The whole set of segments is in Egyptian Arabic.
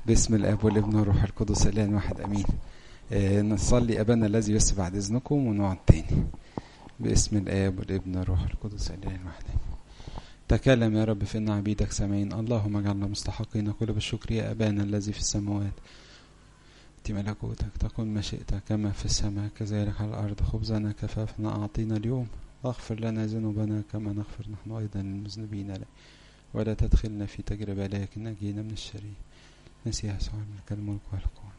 باسم الاب والابن والروح القدس اله واحد امين آه نصلي ابانا الذي يس بعد اذنكم ونقعد تاني باسم الاب والابن والروح القدس اله واحد امين تكلم يا رب فإن عبيدك سامعين اللهم اجعلنا مستحقين كل بالشكر يا أبانا الذي في السماوات ati ملكوتك تكن مشيئتك كما في السماء كذلك على الأرض خبزنا كفافنا أعطينا اليوم واغفر لنا ذنوبنا كما نغفر نحن أيضا للمذنبين لك ولا تدخلنا في تجربة لكن نجينا من الشرير نسيها يسوع الملك الملك والقوة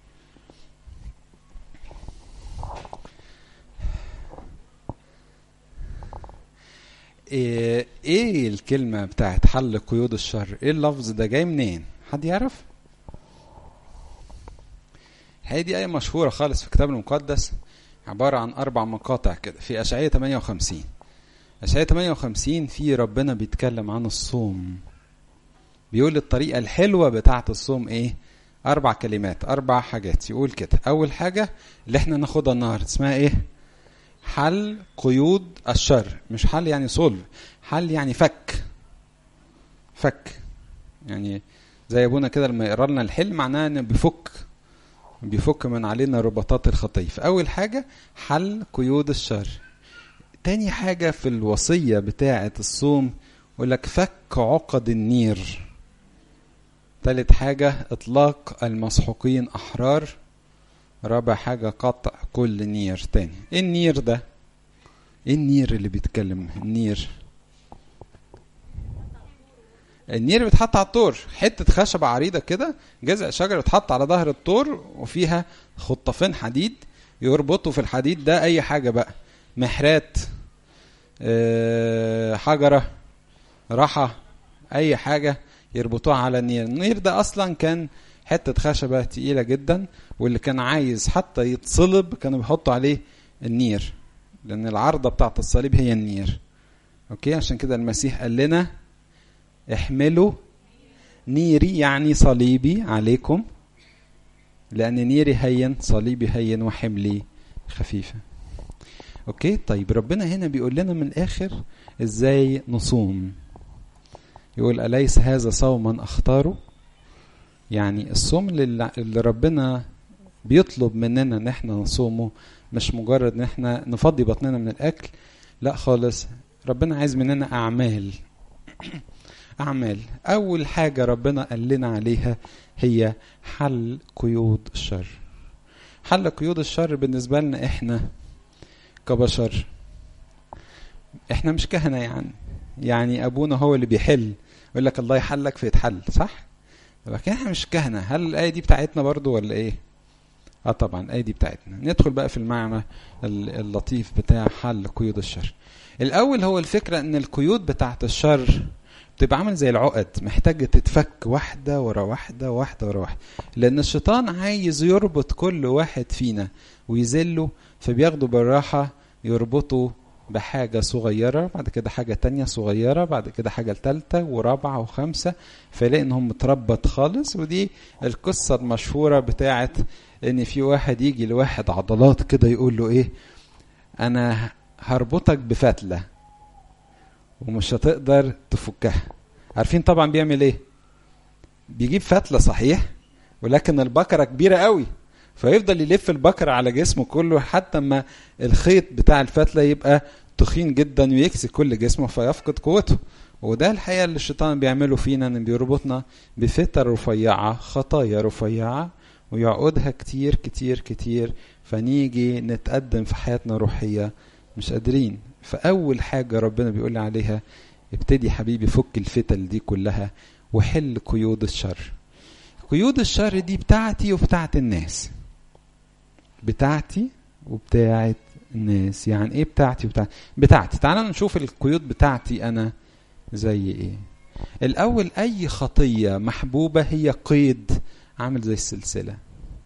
ايه ايه الكلمة بتاعت حل قيود الشر ايه اللفظ ده جاي منين حد يعرف هي دي آية مشهورة خالص في الكتاب المقدس عبارة عن أربع مقاطع كده في أشعية 58 أشعية 58 في ربنا بيتكلم عن الصوم بيقول الطريقة الحلوة بتاعة الصوم إيه؟ أربع كلمات أربع حاجات يقول كده أول حاجة اللي إحنا ناخدها النهاردة اسمها إيه؟ حل قيود الشر مش حل يعني صلب حل يعني فك فك يعني زي ابونا كده لما يقرا لنا الحل معناه انه بيفك بيفك من علينا رباطات الخطيه فاول حاجه حل قيود الشر تاني حاجه في الوصيه بتاعه الصوم يقول لك فك عقد النير تالت حاجه اطلاق المسحوقين احرار رابع حاجة قطع كل نير تاني ايه النير ده ايه النير اللي بيتكلم النير النير بيتحط على الطور حتة خشبة عريضة كده جذع شجرة بتحط على ظهر الطور وفيها خطافين حديد يربطوا في الحديد ده أي حاجة بقى محرات أه حجرة رحى أي حاجة يربطوها على النير النير ده أصلا كان حتة خشبة تقيلة جدا واللي كان عايز حتى يتصلب كانوا بيحطوا عليه النير لأن العارضة بتاعت الصليب هي النير أوكي عشان كده المسيح قال لنا احملوا نيري يعني صليبي عليكم لأن نيري هين صليبي هين وحملي خفيفة أوكي طيب ربنا هنا بيقول لنا من الآخر إزاي نصوم يقول أليس هذا صوما أختاره يعني الصوم اللي ربنا بيطلب مننا ان احنا نصومه مش مجرد ان احنا نفضي بطننا من الاكل لا خالص ربنا عايز مننا اعمال اعمال اول حاجه ربنا قال لنا عليها هي حل قيود الشر حل قيود الشر بالنسبه لنا احنا كبشر احنا مش كهنه يعني يعني ابونا هو اللي بيحل يقول لك الله يحلك فيتحل صح لكن احنا مش كهنه هل الايه دي بتاعتنا برضو ولا ايه اه طبعا الايه دي بتاعتنا ندخل بقى في المعنى اللطيف بتاع حل قيود الشر الاول هو الفكره ان القيود بتاعت الشر بتبقى عامل زي العقد محتاجه تتفك واحده ورا واحده واحده ورا واحده لان الشيطان عايز يربط كل واحد فينا ويذله فبياخده بالراحه يربطه بحاجة صغيرة بعد كده حاجة تانية صغيرة بعد كده حاجة تالتة ورابعة وخمسة فيلاقي انهم متربط خالص ودي القصة المشهورة بتاعت ان في واحد يجي لواحد عضلات كده يقول له ايه انا هربطك بفتلة ومش هتقدر تفكها عارفين طبعا بيعمل ايه بيجيب فتلة صحيح ولكن البكرة كبيرة قوي فيفضل يلف البكرة على جسمه كله حتى ما الخيط بتاع الفتلة يبقى تخين جدا ويكسي كل جسمه فيفقد قوته وده الحقيقة اللي الشيطان بيعمله فينا ان بيربطنا بفتر رفيعة خطايا رفيعة ويعقدها كتير كتير كتير فنيجي نتقدم في حياتنا روحية مش قادرين فأول حاجة ربنا بيقول لي عليها ابتدي حبيبي فك الفتل دي كلها وحل قيود الشر قيود الشر دي بتاعتي وبتاعت الناس بتاعتي وبتاعت الناس يعني ايه بتاعتي وبتاعتي بتاعتي تعال نشوف القيود بتاعتي انا زي ايه الاول اي خطيه محبوبه هي قيد عامل زي السلسله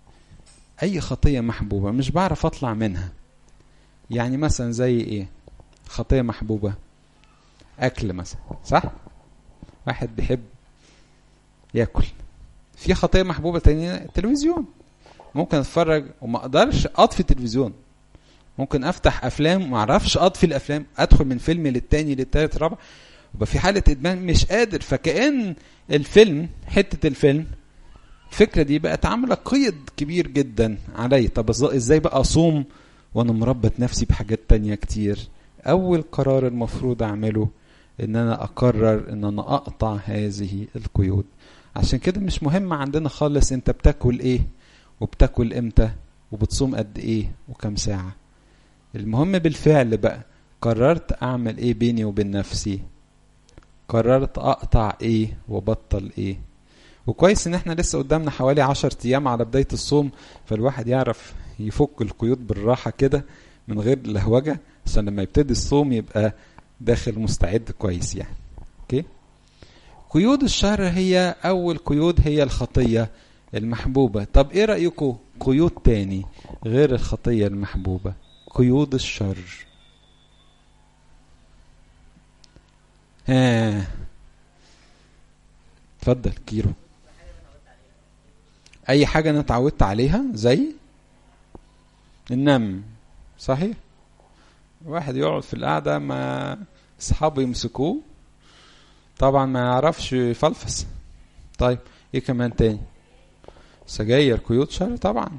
اي خطيه محبوبه مش بعرف اطلع منها يعني مثلا زي ايه خطيه محبوبه اكل مثلا صح واحد بيحب ياكل في خطيه محبوبه تانية التلفزيون ممكن اتفرج وما اقدرش اطفي التلفزيون ممكن افتح افلام وما اعرفش اطفي الافلام ادخل من فيلم للتاني للتالت الرابع يبقى في حاله ادمان مش قادر فكأن الفيلم حته الفيلم الفكره دي بقت عامله قيد كبير جدا علي طب ازاي بقى اصوم وانا مربط نفسي بحاجات تانية كتير اول قرار المفروض اعمله ان انا اقرر ان انا اقطع هذه القيود عشان كده مش مهم عندنا خالص انت بتاكل ايه وبتاكل امتى وبتصوم قد ايه وكم ساعة المهم بالفعل بقى قررت اعمل ايه بيني وبين نفسي قررت اقطع ايه وبطل ايه وكويس ان احنا لسه قدامنا حوالي عشر ايام على بداية الصوم فالواحد يعرف يفك القيود بالراحة كده من غير لهوجة عشان لما يبتدي الصوم يبقى داخل مستعد كويس يعني اوكي قيود الشر هي اول قيود هي الخطية المحبوبة طب ايه رأيكم قيود تاني غير الخطية المحبوبة قيود الشر ها اتفضل كيرو اي حاجة انا اتعودت عليها زي النم صحيح واحد يقعد في القعدة ما اصحابه يمسكوه طبعا ما يعرفش يفلفص طيب ايه كمان تاني سجاير قيود شر طبعا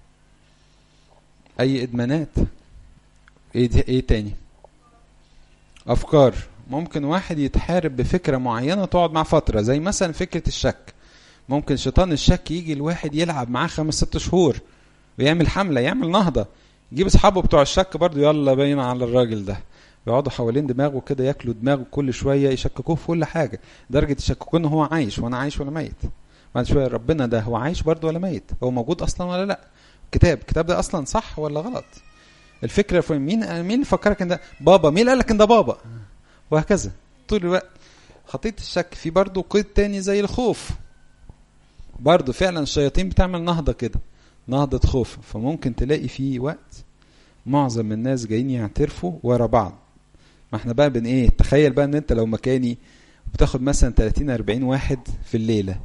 اي ادمانات ايه دي ايه تاني افكار ممكن واحد يتحارب بفكرة معينة تقعد مع فترة زي مثلا فكرة الشك ممكن شيطان الشك يجي الواحد يلعب معاه خمس ست شهور ويعمل حملة يعمل نهضة يجيب اصحابه بتوع الشك برضو يلا باين على الراجل ده يقعدوا حوالين دماغه كده ياكلوا دماغه كل شويه يشككوه في كل حاجه درجه يشككوه ان هو عايش وانا عايش ولا ميت بعد شويه ربنا ده هو عايش برضه ولا ميت هو موجود اصلا ولا لا كتاب الكتاب ده اصلا صح ولا غلط الفكره في مين مين فكرك ان ده بابا مين قال لك ان ده بابا وهكذا طول الوقت خطيه الشك في برضه قيد تاني زي الخوف برضه فعلا الشياطين بتعمل نهضه كده نهضه خوف فممكن تلاقي في وقت معظم الناس جايين يعترفوا ورا بعض ما احنا بقى بن ايه تخيل بقى ان انت لو مكاني بتاخد مثلا 30 40 واحد في الليله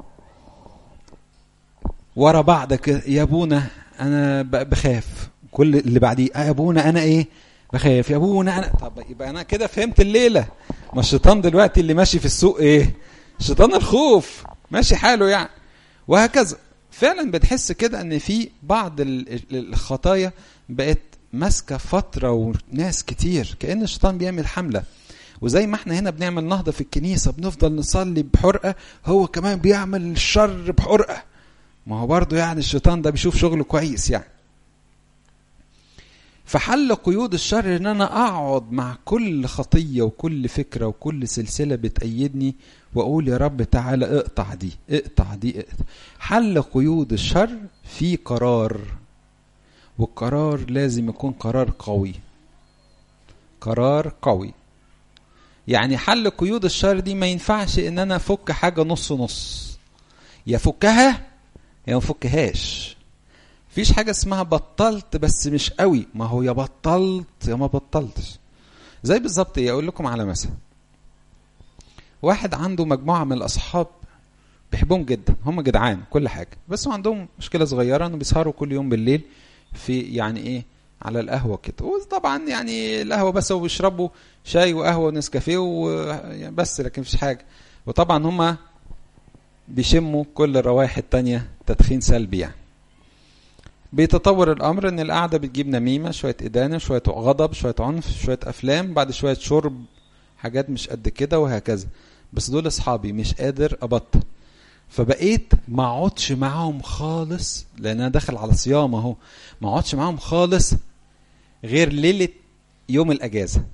ورا بعض كده يا ابونا انا بخاف كل اللي بعديه يا ابونا انا ايه بخاف يا ابونا انا طب يبقى انا كده فهمت الليله ما الشيطان دلوقتي اللي ماشي في السوق ايه شيطان الخوف ماشي حاله يعني وهكذا فعلا بتحس كده ان في بعض الخطايا بقت ماسكه فتره وناس كتير كان الشيطان بيعمل حمله وزي ما احنا هنا بنعمل نهضه في الكنيسه بنفضل نصلي بحرقه هو كمان بيعمل الشر بحرقه ما هو برضه يعني الشيطان ده بيشوف شغله كويس يعني فحل قيود الشر ان انا اقعد مع كل خطيه وكل فكره وكل سلسله بتأيدني واقول يا رب تعالى اقطع دي اقطع دي اقطع. حل قيود الشر في قرار والقرار لازم يكون قرار قوي قرار قوي يعني حل قيود الشر دي ما ينفعش ان انا افك حاجه نص نص يا فكها يا ما فكهاش مفيش حاجه اسمها بطلت بس مش قوي ما هو يا بطلت يا ما بطلتش زي بالظبط ايه اقول لكم على مثل واحد عنده مجموعه من الاصحاب بيحبهم جدا هم جدعان كل حاجه بس هم عندهم مشكله صغيره انه بيسهروا كل يوم بالليل في يعني ايه على القهوه كده وطبعا يعني القهوه بس هو بيشربوا شاي وقهوه ونسكافيه وبس لكن مفيش حاجه وطبعا هم بيشموا كل الروائح التانية تدخين سلبي يعني بيتطور الامر ان القعده بتجيب نميمه شويه ادانه شويه غضب شويه عنف شويه افلام بعد شويه شرب حاجات مش قد كده وهكذا بس دول اصحابي مش قادر ابطل فبقيت ما اقعدش معاهم خالص لان انا داخل على صيام اهو ما اقعدش معاهم خالص غير ليله يوم الاجازه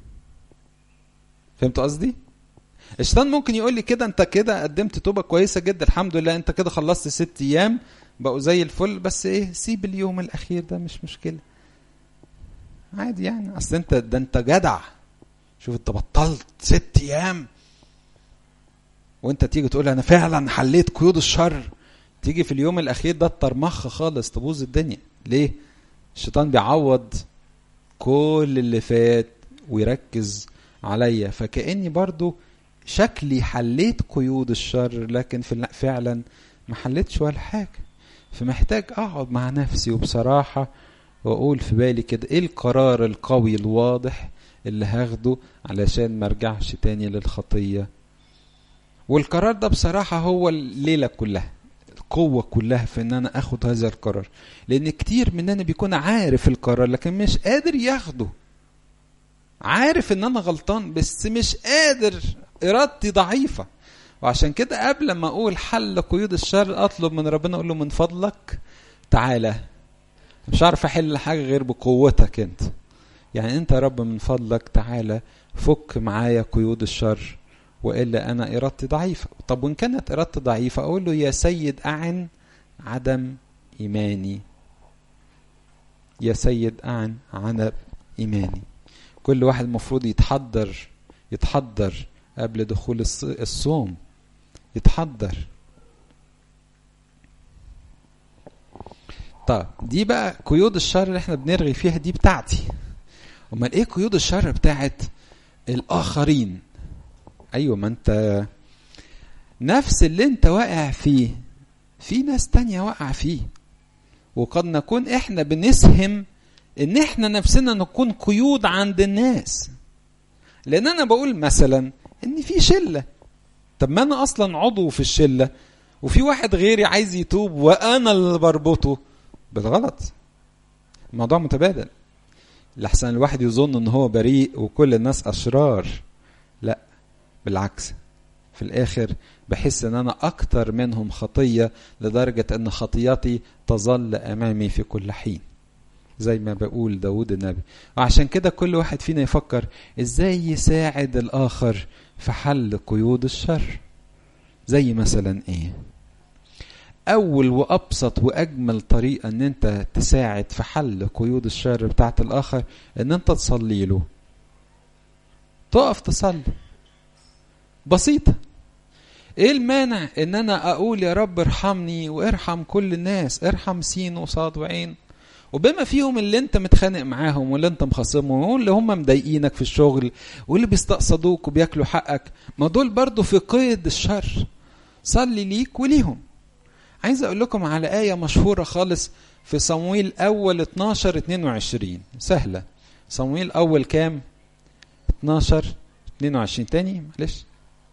فهمت قصدي الشيطان ممكن يقول لي كده انت كده قدمت توبه كويسه جدا الحمد لله انت كده خلصت ست ايام بقوا زي الفل بس ايه سيب اليوم الاخير ده مش مشكله عادي يعني اصل انت ده انت جدع شوف انت بطلت ست ايام وانت تيجي تقول انا فعلا حليت قيود الشر تيجي في اليوم الاخير ده الطرمخ خالص تبوظ الدنيا ليه الشيطان بيعوض كل اللي فات ويركز عليا فكاني برضو شكلي حليت قيود الشر لكن في فعلا ما حليتش ولا حاجه فمحتاج اقعد مع نفسي وبصراحه واقول في بالي كده ايه القرار القوي الواضح اللي هاخده علشان ما ارجعش تاني للخطيه والقرار ده بصراحه هو الليله كلها القوة كلها في ان انا اخد هذا القرار لان كتير مننا بيكون عارف القرار لكن مش قادر ياخده عارف ان انا غلطان بس مش قادر ارادتي ضعيفة وعشان كده قبل ما اقول حل قيود الشر اطلب من ربنا اقول له من فضلك تعالى مش عارف احل حاجة غير بقوتك انت يعني انت يا رب من فضلك تعالى فك معايا قيود الشر والا انا ارادتي ضعيفه طب وان كانت ارادتي ضعيفه اقول له يا سيد اعن عدم ايماني يا سيد اعن عدم ايماني كل واحد المفروض يتحضر يتحضر قبل دخول الصوم يتحضر طب دي بقى قيود الشر اللي احنا بنرغي فيها دي بتاعتي امال ايه قيود الشر بتاعت الاخرين ايوه ما انت نفس اللي انت واقع فيه في ناس تانية واقعة فيه وقد نكون احنا بنسهم ان احنا نفسنا نكون قيود عند الناس لان انا بقول مثلا ان في شلة طب ما انا اصلا عضو في الشلة وفي واحد غيري عايز يتوب وانا اللي بربطه بالغلط الموضوع متبادل لحسن الواحد يظن ان هو بريء وكل الناس اشرار لا بالعكس في الاخر بحس ان انا اكتر منهم خطية لدرجة ان خطياتي تظل امامي في كل حين زي ما بقول داود النبي وعشان كده كل واحد فينا يفكر ازاي يساعد الاخر في حل قيود الشر زي مثلا ايه اول وابسط واجمل طريقه ان انت تساعد في حل قيود الشر بتاعت الاخر ان انت تصلي له تقف تصلي بسيطه ايه المانع ان انا اقول يا رب ارحمني وارحم كل الناس ارحم سين وصاد وعين وبما فيهم اللي انت متخانق معاهم واللي انت مخاصمهم واللي هم مضايقينك في الشغل واللي بيستقصدوك وبياكلوا حقك ما دول برضو في قيد الشر صلي ليك وليهم عايز اقول لكم على آية مشهورة خالص في صمويل أول 12 22 سهلة صمويل أول كام 12 22 تاني معلش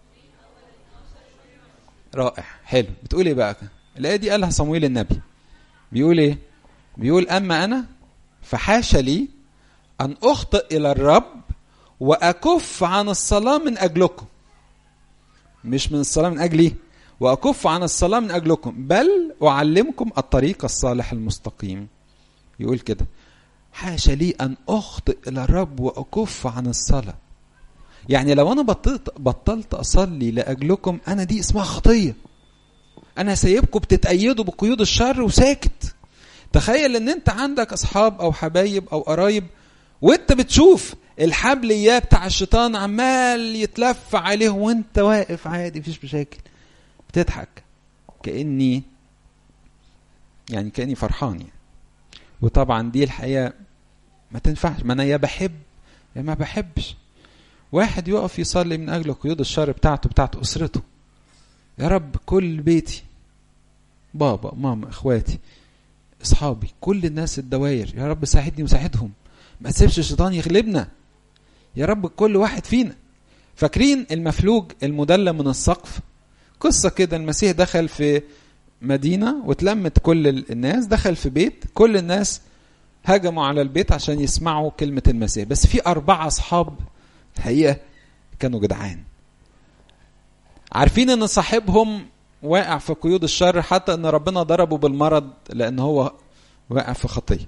رائع حلو بتقول ايه بقى الآية دي قالها صمويل النبي بيقول ايه بيقول أما أنا فحاش لي أن أخطئ إلى الرب وأكف عن الصلاة من أجلكم مش من الصلاة من أجلي وأكف عن الصلاة من أجلكم بل أعلمكم الطريق الصالح المستقيم يقول كده حاشا لي أن أخطئ إلى الرب وأكف عن الصلاة يعني لو أنا بطلت, بطلت أصلي لأجلكم أنا دي اسمها خطية أنا سايبكم بتتأيدوا بقيود الشر وساكت تخيل ان انت عندك اصحاب او حبايب او قرايب وانت بتشوف الحبل اياه بتاع الشيطان عمال يتلف عليه وانت واقف عادي مفيش مشاكل بتضحك كاني يعني كاني فرحان يعني وطبعا دي الحقيقه ما تنفعش ما انا يا بحب يا ما بحبش واحد يقف يصلي من اجل قيود الشر بتاعته بتاعت اسرته يا رب كل بيتي بابا ماما اخواتي اصحابي كل الناس الدواير يا رب ساعدني وساعدهم ما تسيبش الشيطان يغلبنا يا رب كل واحد فينا فاكرين المفلوج المدلى من السقف قصة كده المسيح دخل في مدينة واتلمت كل الناس دخل في بيت كل الناس هجموا على البيت عشان يسمعوا كلمة المسيح بس في أربعة أصحاب الحقيقة كانوا جدعان عارفين ان صاحبهم واقع في قيود الشر حتى ان ربنا ضربه بالمرض لان هو واقع في خطيه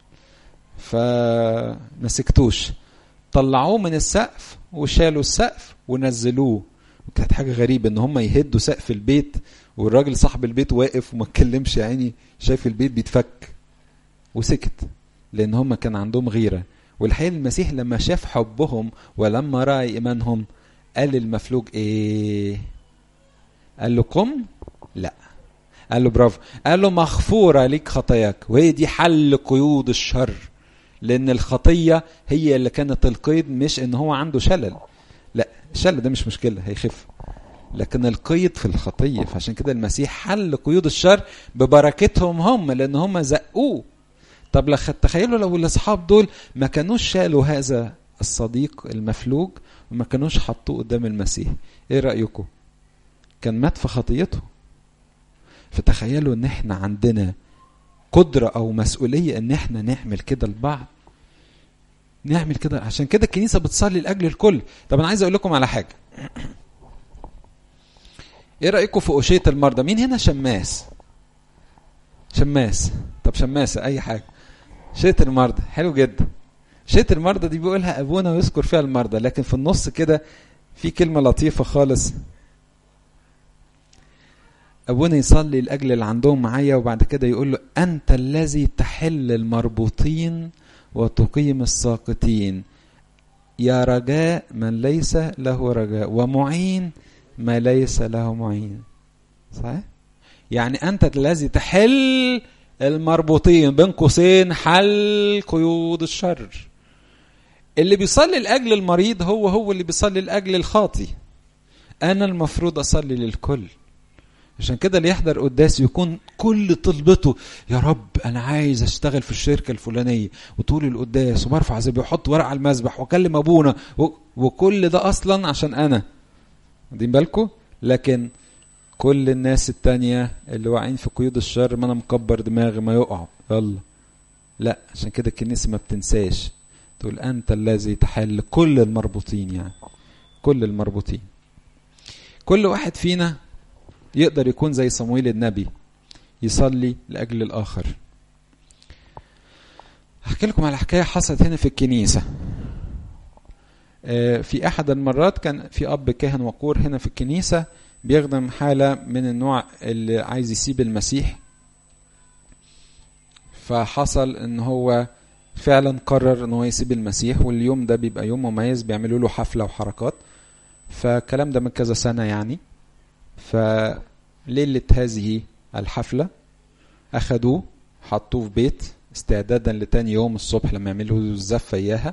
فما سكتوش طلعوه من السقف وشالوا السقف ونزلوه وكانت حاجه غريبه ان هم يهدوا سقف البيت والراجل صاحب البيت واقف وما اتكلمش يا عيني شايف البيت بيتفك وسكت لان هم كان عندهم غيره والحقيقه المسيح لما شاف حبهم ولما راى ايمانهم قال للمفلوج ايه قال له قم لا قال له برافو قال له مغفورة ليك خطاياك وهي دي حل قيود الشر لأن الخطية هي اللي كانت القيد مش إن هو عنده شلل لا الشلل ده مش مشكلة هيخف لكن القيد في الخطية فعشان كده المسيح حل قيود الشر ببركتهم هم لأن هم زقوه طب تخيلوا لو الأصحاب دول ما كانوش شالوا هذا الصديق المفلوج وما كانوش حطوه قدام المسيح ايه رأيكم كان مات في خطيته فتخيلوا ان احنا عندنا قدرة او مسؤولية ان احنا نعمل كده لبعض نعمل كده عشان كده الكنيسة بتصلي لاجل الكل طب انا عايز اقول لكم على حاجة ايه رأيكم في أشية المرضى مين هنا شماس شماس طب شماسة اي حاجة شية المرضى حلو جدا شية المرضى دي بيقولها ابونا ويذكر فيها المرضى لكن في النص كده في كلمة لطيفة خالص ابونا يصلي لاجل اللي عندهم معايا وبعد كده يقول له انت الذي تحل المربوطين وتقيم الساقطين يا رجاء من ليس له رجاء ومعين ما ليس له معين صحيح يعني انت الذي تحل المربوطين بين قوسين حل قيود الشر اللي بيصلي لاجل المريض هو هو اللي بيصلي لاجل الخاطي انا المفروض اصلي للكل عشان كده اللي يحضر قداس يكون كل طلبته يا رب انا عايز اشتغل في الشركه الفلانيه وطول القداس وبرفع زي بيحط ورق على المسبح واكلم ابونا و... وكل ده اصلا عشان انا واخدين بالكم لكن كل الناس التانية اللي واقعين في قيود الشر ما انا مكبر دماغي ما يقعوا يلا لا عشان كده الكنيسه ما بتنساش تقول انت الذي تحل كل المربوطين يعني كل المربوطين كل واحد فينا يقدر يكون زي صمويل النبي يصلي لاجل الاخر هحكي لكم على حكايه حصلت هنا في الكنيسه في احد المرات كان في اب كاهن وقور هنا في الكنيسه بيخدم حاله من النوع اللي عايز يسيب المسيح فحصل ان هو فعلا قرر ان هو يسيب المسيح واليوم ده بيبقى يوم مميز بيعملوا له حفله وحركات فالكلام ده من كذا سنه يعني فليله هذه الحفله اخدوه حطوه في بيت استعدادا لتاني يوم الصبح لما يعملوا الزفه اياها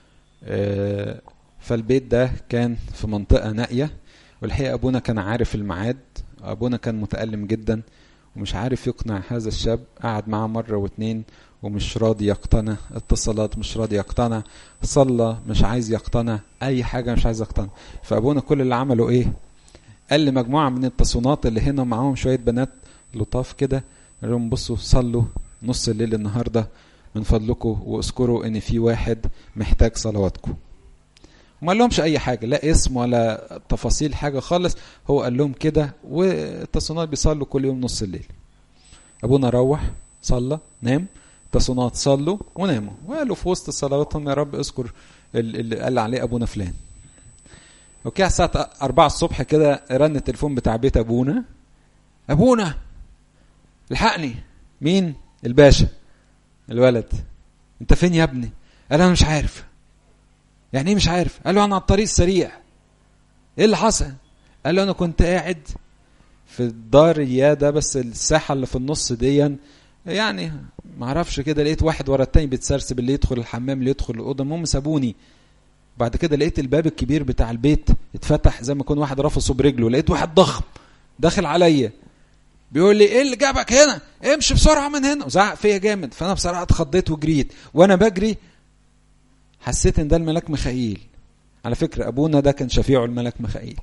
فالبيت ده كان في منطقه نائيه والحقيقه ابونا كان عارف الميعاد ابونا كان متالم جدا ومش عارف يقنع هذا الشاب قعد معاه مره واتنين ومش راضي يقتنع اتصالات مش راضي يقتنع صلى مش عايز يقتنع اي حاجه مش عايز يقتنع فابونا كل اللي عمله ايه قال لمجموعه من التصونات اللي هنا معاهم شويه بنات لطاف كده قال لهم بصوا صلوا نص الليل النهارده من فضلكم واذكروا ان في واحد محتاج صلواتكم وما لهمش اي حاجه لا اسم ولا تفاصيل حاجه خالص هو قال لهم كده والتصونات بيصلوا كل يوم نص الليل ابونا روح صلى نام التصونات صلوا وناموا وقالوا في وسط صلواتهم يا رب اذكر اللي قال عليه ابونا فلان اوكي على الساعه 4 الصبح كده رن التليفون بتاع بيت ابونا ابونا الحقني مين الباشا الولد انت فين يا ابني قال انا مش عارف يعني ايه مش عارف قال له انا على الطريق السريع ايه اللي حصل قال له انا كنت قاعد في الدار يا ده بس الساحه اللي في النص دي يعني ما اعرفش كده لقيت واحد ورا التاني بيتسرسب اللي يدخل الحمام اللي يدخل الاوضه المهم سابوني بعد كده لقيت الباب الكبير بتاع البيت اتفتح زي ما يكون واحد رفصه برجله لقيت واحد ضخم داخل عليا بيقول لي ايه اللي جابك هنا امشي بسرعه من هنا وزعق فيا جامد فانا بصراحه اتخضيت وجريت وانا بجري حسيت ان ده الملاك ميخائيل على فكره ابونا ده كان شفيعه الملاك ميخائيل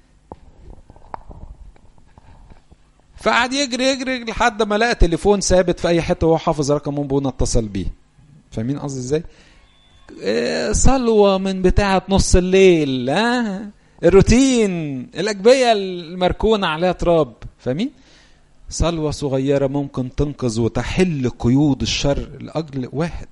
فقعد يجري يجري لحد ما لقى تليفون ثابت في اي حته وهو حافظ رقم ابونا اتصل بيه فاهمين قصدي ازاي إيه صلوه من بتاعه نص الليل ها آه الروتين الاجبيه المركونه عليها تراب فاهمين صلوه صغيره ممكن تنقذ وتحل قيود الشر لاجل واحد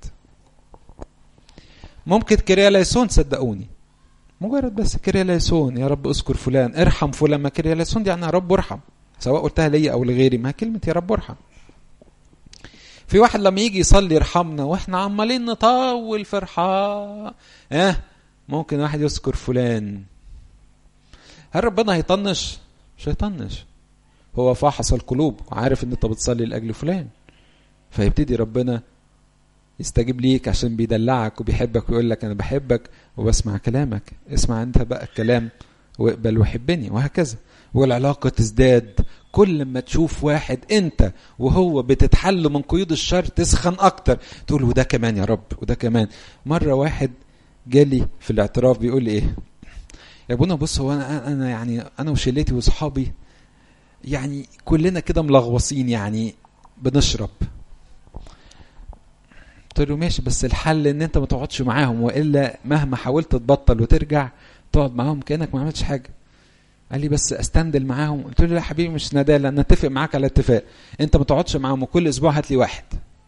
ممكن كرياليسون صدقوني مجرد بس كرياليسون يا رب اذكر فلان ارحم فلان ما كرياليسون دي يعني يا رب ارحم سواء قلتها ليا او لغيري ما كلمه يا رب ارحم في واحد لما يجي يصلي يرحمنا واحنا عمالين نطول فرحة اه ممكن واحد يذكر فلان هل ربنا هيطنش مش هيطنش هو فاحص القلوب وعارف ان انت بتصلي لاجل فلان فيبتدي ربنا يستجيب ليك عشان بيدلعك وبيحبك ويقول لك انا بحبك وبسمع كلامك اسمع انت بقى الكلام واقبل وحبني وهكذا والعلاقة تزداد كل ما تشوف واحد انت وهو بتتحل من قيود الشر تسخن اكتر تقول وده كمان يا رب وده كمان مرة واحد جالي في الاعتراف بيقول لي ايه يا ابونا بص هو انا انا يعني انا وشلتي واصحابي يعني كلنا كده ملغوصين يعني بنشرب قلت له ماشي بس الحل ان انت ما تقعدش معاهم والا مهما حاولت تبطل وترجع تقعد معاهم كانك ما عملتش حاجه قال لي بس استندل معاهم قلت له لا يا حبيبي مش ندالة انا اتفق معاك على اتفاق انت ما تقعدش معاهم وكل اسبوع هات لي واحد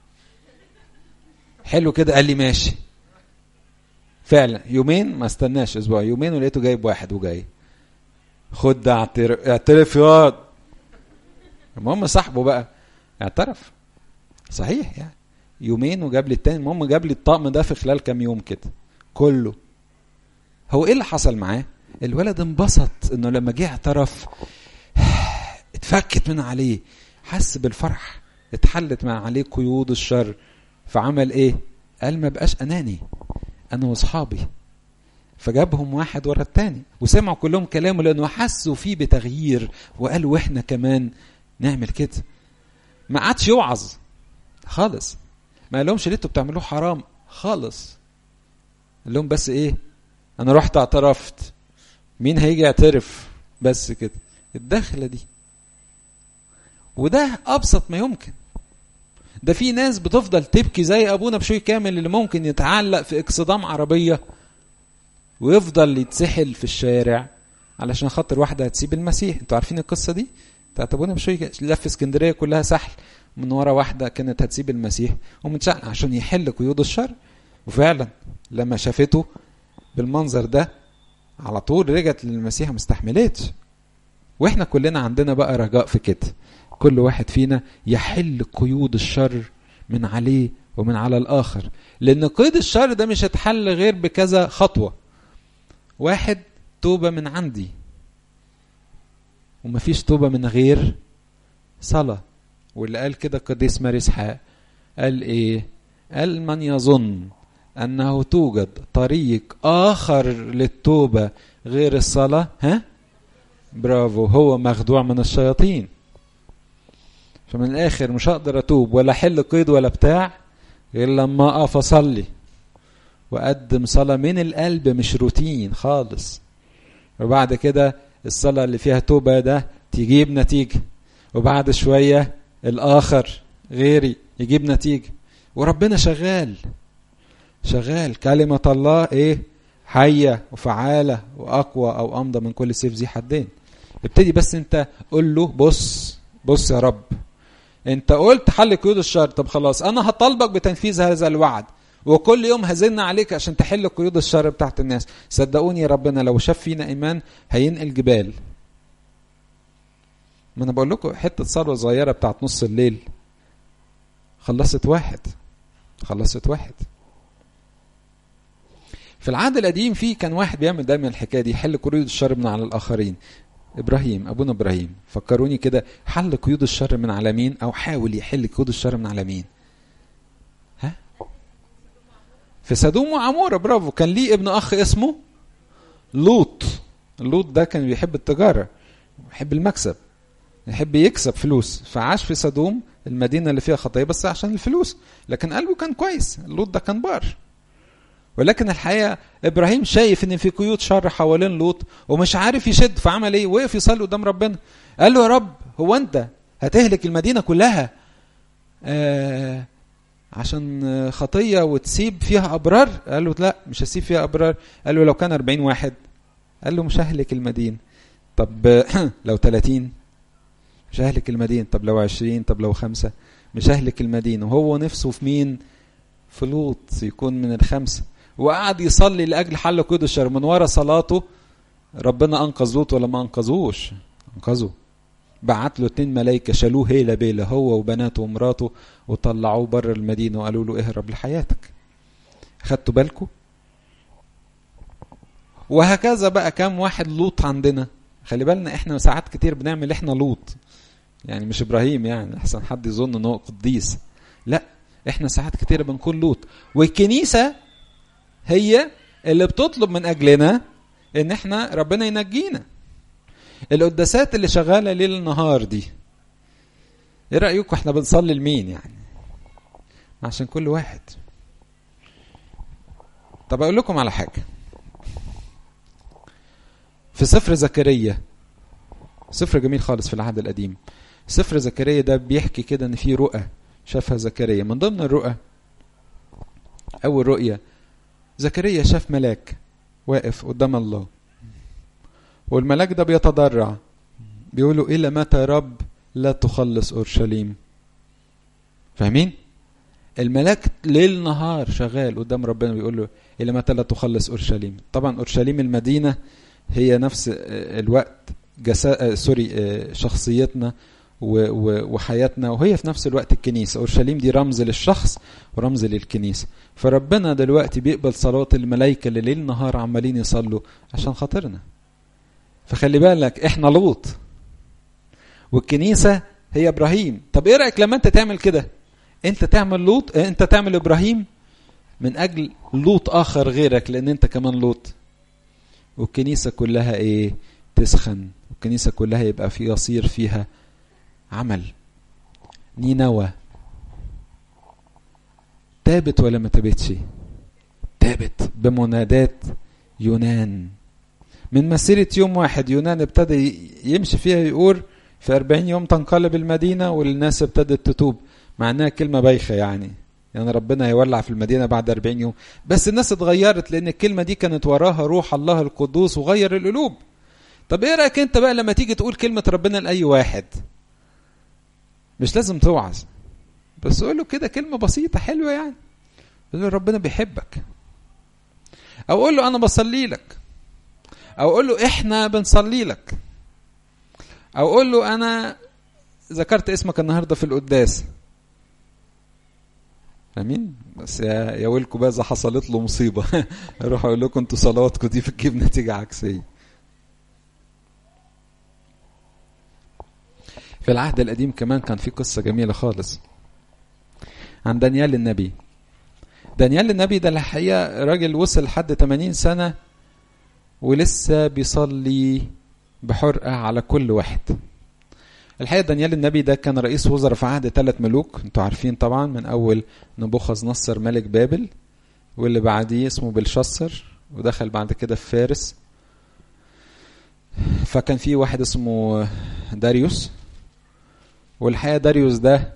حلو كده قال لي ماشي فعلا يومين ما استناش اسبوع يومين ولقيته جايب واحد وجاي خد ده اعترف اعترف ياض المهم صاحبه بقى اعترف صحيح يعني يومين وجاب لي التاني المهم جاب لي الطقم ده في خلال كام يوم كده كله هو ايه اللي حصل معاه الولد انبسط انه لما جه اعترف اتفكت من عليه حس بالفرح اتحلت من عليه قيود الشر فعمل ايه قال ما بقاش اناني انا واصحابي فجابهم واحد ورا التاني وسمعوا كلهم كلامه لانه حسوا فيه بتغيير وقالوا واحنا كمان نعمل كده ما عادش يوعظ خالص ما قالهمش ليه انتوا بتعملوه حرام خالص قال لهم بس ايه انا رحت اعترفت مين هيجي يعترف بس كده الدخلة دي وده ابسط ما يمكن ده في ناس بتفضل تبكي زي ابونا بشوي كامل اللي ممكن يتعلق في اكسدام عربية ويفضل يتسحل في الشارع علشان خاطر واحدة هتسيب المسيح انتوا عارفين القصة دي بتاعت ابونا بشوي لف اسكندرية كلها سحل من ورا واحدة كانت هتسيب المسيح ومتشعل عشان يحل قيود الشر وفعلا لما شافته بالمنظر ده على طول رجعت للمسيح ما استحملتش واحنا كلنا عندنا بقى رجاء في كده كل واحد فينا يحل قيود الشر من عليه ومن على الاخر لان قيد الشر ده مش هتحل غير بكذا خطوه واحد توبه من عندي ومفيش توبه من غير صلاه واللي قال كده القديس ماري اسحاق قال ايه قال من يظن انه توجد طريق اخر للتوبه غير الصلاه ها برافو هو مخدوع من الشياطين فمن الاخر مش هقدر اتوب ولا احل قيد ولا بتاع غير لما اقف اصلي واقدم صلاه من القلب مش روتين خالص وبعد كده الصلاه اللي فيها توبه ده تجيب نتيجه وبعد شويه الاخر غيري يجيب نتيجه وربنا شغال شغال كلمة الله ايه حية وفعالة وأقوى أو أمضى من كل سيف ذي حدين ابتدي بس انت قول له بص بص يا رب انت قلت حل قيود الشر طب خلاص انا هطالبك بتنفيذ هذا الوعد وكل يوم هزن عليك عشان تحل قيود الشر بتاعت الناس صدقوني ربنا لو شاف فينا ايمان هينقل جبال ما انا بقول لكم حته ثروه صغيره بتاعت نص الليل خلصت واحد خلصت واحد في العهد القديم في كان واحد بيعمل دايما الحكايه دي يحل قيود الشر من على الاخرين ابراهيم ابونا ابراهيم فكروني كده حل قيود الشر من على مين او حاول يحل قيود الشر من على مين ها في سدوم وعمورة برافو كان ليه ابن اخ اسمه لوط لوط ده كان بيحب التجاره بيحب المكسب يحب يكسب فلوس فعاش في سدوم المدينه اللي فيها خطيه بس عشان الفلوس لكن قلبه كان كويس لوط ده كان بار ولكن الحقيقه ابراهيم شايف ان في قيود شر حوالين لوط ومش عارف يشد فعمل ايه وقف يصلي قدام ربنا قال له يا رب هو انت هتهلك المدينه كلها آه عشان خطيه وتسيب فيها ابرار قال له لا مش هسيب فيها ابرار قال له لو كان 40 واحد قال له مش ههلك المدينه طب لو 30 مش ههلك المدينه طب لو 20 طب لو خمسة مش ههلك المدينه وهو نفسه في مين في لوط يكون من الخمسه وقعد يصلي لاجل حل قيود الشر من ورا صلاته ربنا انقذ لوط ولا ما انقذوش انقذه بعت له اتنين ملايكه شالوه هيلا بيلا هو وبناته ومراته وطلعوه بره المدينه وقالوا له اهرب لحياتك خدتوا بالكم وهكذا بقى كام واحد لوط عندنا خلي بالنا احنا ساعات كتير بنعمل احنا لوط يعني مش ابراهيم يعني احسن حد يظن ان هو قديس لا احنا ساعات كتير بنكون لوط والكنيسه هي اللي بتطلب من اجلنا ان احنا ربنا ينجينا القداسات اللي شغاله ليل نهار دي ايه رايكم احنا بنصلي لمين يعني عشان كل واحد طب اقول لكم على حاجه في سفر زكريا سفر جميل خالص في العهد القديم سفر زكريا ده بيحكي كده ان في رؤى شافها زكريا من ضمن الرؤى اول رؤية زكريا شاف ملاك واقف قدام الله والملاك ده بيتضرع بيقولوا الى متى يا رب لا تخلص اورشليم فاهمين الملاك ليل نهار شغال قدام ربنا بيقول له الى متى لا تخلص اورشليم طبعا اورشليم المدينه هي نفس الوقت جسا... سوري شخصيتنا و... و... وحياتنا وهي في نفس الوقت الكنيسه اورشليم دي رمز للشخص ورمز للكنيسه فربنا دلوقتي بيقبل صلوات الملائكه اللي ليل نهار عمالين يصلوا عشان خاطرنا فخلي بالك احنا لوط والكنيسه هي ابراهيم طب ايه رايك لما انت تعمل كده انت تعمل لوط انت تعمل ابراهيم من اجل لوط اخر غيرك لان انت كمان لوط والكنيسه كلها ايه تسخن والكنيسه كلها يبقى في يصير فيها عمل نينوى تابت ولا ما تابتش تابت بمنادات يونان من مسيرة يوم واحد يونان ابتدى يمشي فيها يقول في أربعين يوم تنقلب المدينة والناس ابتدت تتوب مع انها كلمة بايخة يعني يعني ربنا هيولع في المدينة بعد 40 يوم بس الناس اتغيرت لأن الكلمة دي كانت وراها روح الله القدوس وغير القلوب طب ايه رأيك انت بقى لما تيجي تقول كلمة ربنا لأي واحد مش لازم توعظ بس قول له كده كلمة بسيطة حلوة يعني قول له ربنا بيحبك أو قول له أنا بصلي لك أو قول له إحنا بنصلي لك أو قول له أنا ذكرت اسمك النهارده في القداس امين بس يا يا ويلكم بقى اذا حصلت له مصيبه اروح اقول لكم انتوا صلواتكم دي بتجيب نتيجه عكسيه في العهد القديم كمان كان في قصه جميله خالص عن دانيال النبي دانيال النبي ده الحقيقه راجل وصل لحد 80 سنه ولسه بيصلي بحرقه على كل واحد الحقيقه دانيال النبي ده كان رئيس وزراء في عهد ثلاث ملوك انتوا عارفين طبعا من اول نبوخذ نصر ملك بابل واللي بعديه اسمه بلشسر ودخل بعد كده في فارس فكان في واحد اسمه داريوس والحقيقه داريوس ده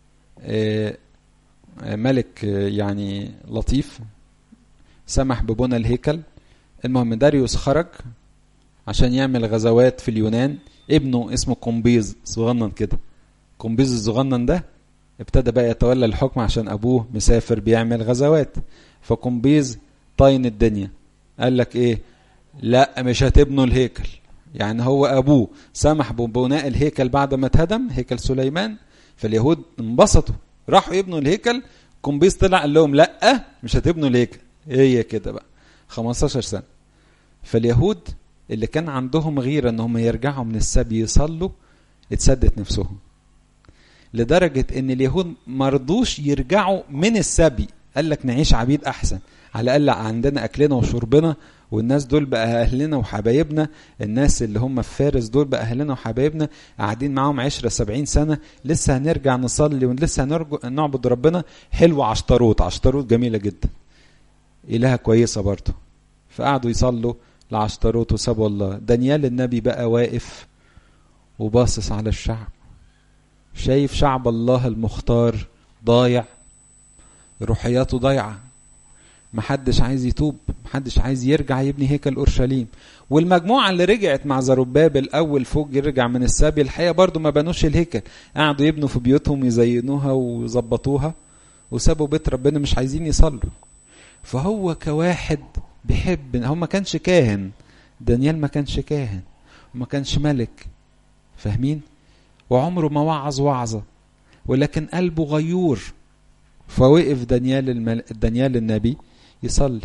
ملك يعني لطيف سمح ببنى الهيكل المهم داريوس خرج عشان يعمل غزوات في اليونان ابنه اسمه قمبيز صغنن كده قمبيز الصغنن ده ابتدى بقى يتولى الحكم عشان ابوه مسافر بيعمل غزوات فقمبيز طاين الدنيا قال لك ايه لا مش هتبنوا الهيكل يعني هو ابوه سمح ببناء الهيكل بعد ما اتهدم هيكل سليمان فاليهود انبسطوا راحوا يبنوا الهيكل قمبيز طلع قال لهم لا مش هتبنوا الهيكل هي كده بقى 15 سنه فاليهود اللي كان عندهم غيره ان هم يرجعوا من السبي يصلوا اتسدت نفسهم لدرجة ان اليهود مرضوش يرجعوا من السبي قال لك نعيش عبيد احسن على الاقل عندنا اكلنا وشربنا والناس دول بقى اهلنا وحبايبنا الناس اللي هم في فارس دول بقى اهلنا وحبايبنا قاعدين معاهم عشرة سبعين سنة لسه هنرجع نصلي ولسه هنرجع نعبد ربنا حلو عشتروت عشتروت جميلة جدا إلهة كويسة برضه فقعدوا يصلوا لعشتروت وسابوا الله دانيال النبي بقى واقف وباصص على الشعب شايف شعب الله المختار ضايع روحياته ضايعة محدش عايز يتوب محدش عايز يرجع يبني هيكل اورشليم والمجموعه اللي رجعت مع زروبابل اول فوق رجع من السبي الحقيقه برضو ما بنوش الهيكل قعدوا يبنوا في بيوتهم يزينوها ويظبطوها وسابوا بيت ربنا مش عايزين يصلوا فهو كواحد بيحب هو ما كانش كاهن دانيال ما كانش كاهن وما كانش ملك فاهمين وعمره ما وعظ وعظه ولكن قلبه غيور فوقف دانيال المل... دانيال النبي يصلي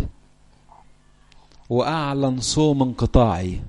واعلن صوم انقطاعي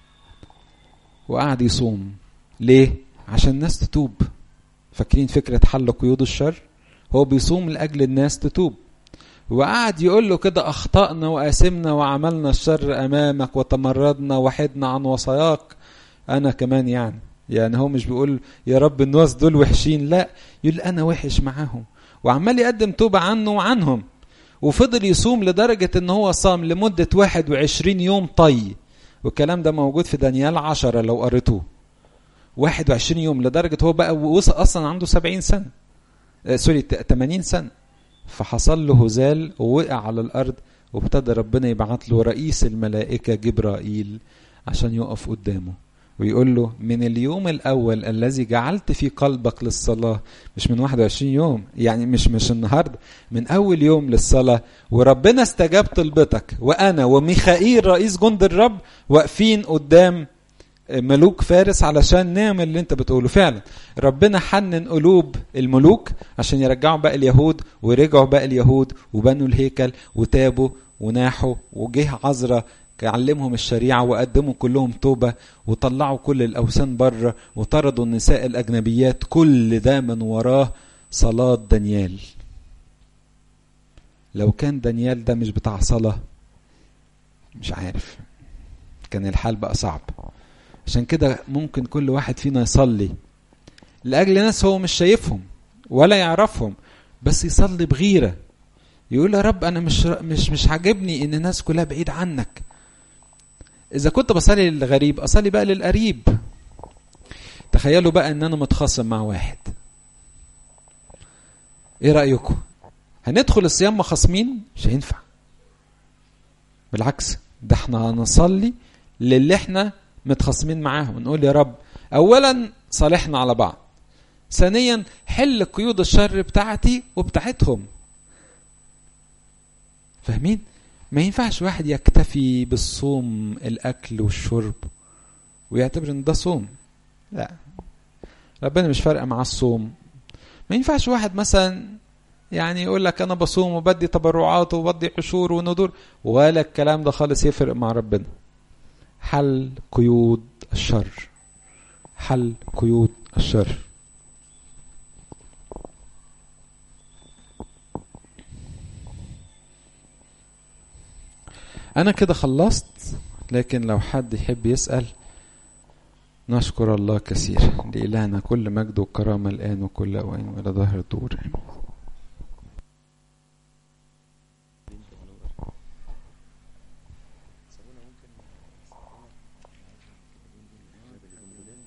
وقعد يصوم ليه عشان الناس تتوب فاكرين فكره حل قيود الشر هو بيصوم لاجل الناس تتوب وقعد يقول له كده اخطانا واثمنا وعملنا الشر امامك وتمردنا وحدنا عن وصاياك انا كمان يعني يعني هو مش بيقول يا رب الناس دول وحشين لا يقول انا وحش معاهم وعمال يقدم توبة عنه وعنهم وفضل يصوم لدرجة ان هو صام لمدة 21 يوم طي والكلام ده موجود في دانيال عشرة لو قريتوه 21 يوم لدرجة هو بقى وصل أصلا عنده 70 سنة آه سوري 80 سنة فحصل له هزال ووقع على الأرض وابتدى ربنا يبعت له رئيس الملائكة جبرائيل عشان يقف قدامه ويقول له من اليوم الأول الذي جعلت في قلبك للصلاة مش من 21 يوم يعني مش مش النهاردة من أول يوم للصلاة وربنا استجاب طلبتك وأنا وميخائيل رئيس جند الرب واقفين قدام ملوك فارس علشان نعمل اللي انت بتقوله فعلا ربنا حنن قلوب الملوك عشان يرجعوا بقى اليهود ورجعوا بقى اليهود وبنوا الهيكل وتابوا وناحوا وجه عذرا علمهم الشريعة وقدموا كلهم توبة وطلعوا كل الأوثان بره وطردوا النساء الأجنبيات كل ده من وراه صلاة دانيال لو كان دانيال ده مش بتاع صلاة مش عارف كان الحال بقى صعب عشان كده ممكن كل واحد فينا يصلي لأجل ناس هو مش شايفهم ولا يعرفهم بس يصلي بغيرة يقول يا رب أنا مش مش مش عاجبني إن الناس كلها بعيد عنك إذا كنت بصلي للغريب أصلي بقى للقريب تخيلوا بقى إن أنا متخاصم مع واحد إيه رأيكم؟ هندخل الصيام مخاصمين؟ مش هينفع بالعكس ده احنا هنصلي للي احنا متخاصمين معاهم نقول يا رب اولا صالحنا على بعض ثانيا حل قيود الشر بتاعتي وبتاعتهم فاهمين ما ينفعش واحد يكتفي بالصوم الاكل والشرب ويعتبر ان ده صوم لا ربنا مش فارقه مع الصوم ما ينفعش واحد مثلا يعني يقول لك انا بصوم وبدي تبرعات وبدي عشور ونذور ولا الكلام ده خالص يفرق مع ربنا حل قيود الشر حل قيود الشر انا كده خلصت لكن لو حد يحب يسأل نشكر الله كثير لإلهنا كل مجد وكرامة الآن وكل أوان وإلى ظهر الدور